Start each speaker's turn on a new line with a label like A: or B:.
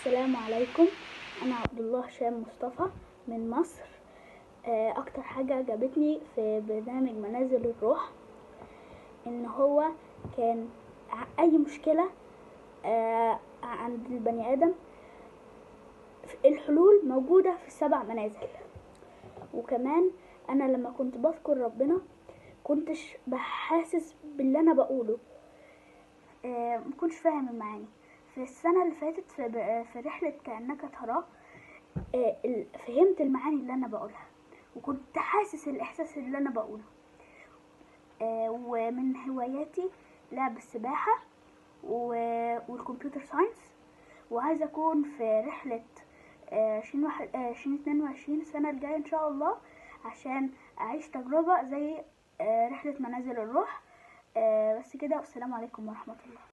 A: السلام عليكم انا عبد الله هشام مصطفى من مصر آه، اكتر حاجه عجبتني في برنامج منازل الروح ان هو كان ع- اي مشكله آه، عند البني ادم الحلول موجوده في السبع منازل وكمان انا لما كنت بذكر ربنا كنتش بحاسس باللي انا بقوله آه، مكنتش فاهم المعاني في السنة اللي فاتت في, ب- في رحلة كأنك تراه آه، ال- فهمت المعاني اللي أنا بقولها وكنت حاسس الإحساس اللي أنا بقوله آه، ومن هواياتي لعب السباحة و- والكمبيوتر ساينس وعايزة أكون في رحلة عشرين واحد عشرين اتنين وعشرين السنة الجاية إن شاء الله عشان أعيش تجربة زي آه، رحلة منازل الروح آه، بس كده والسلام عليكم ورحمة الله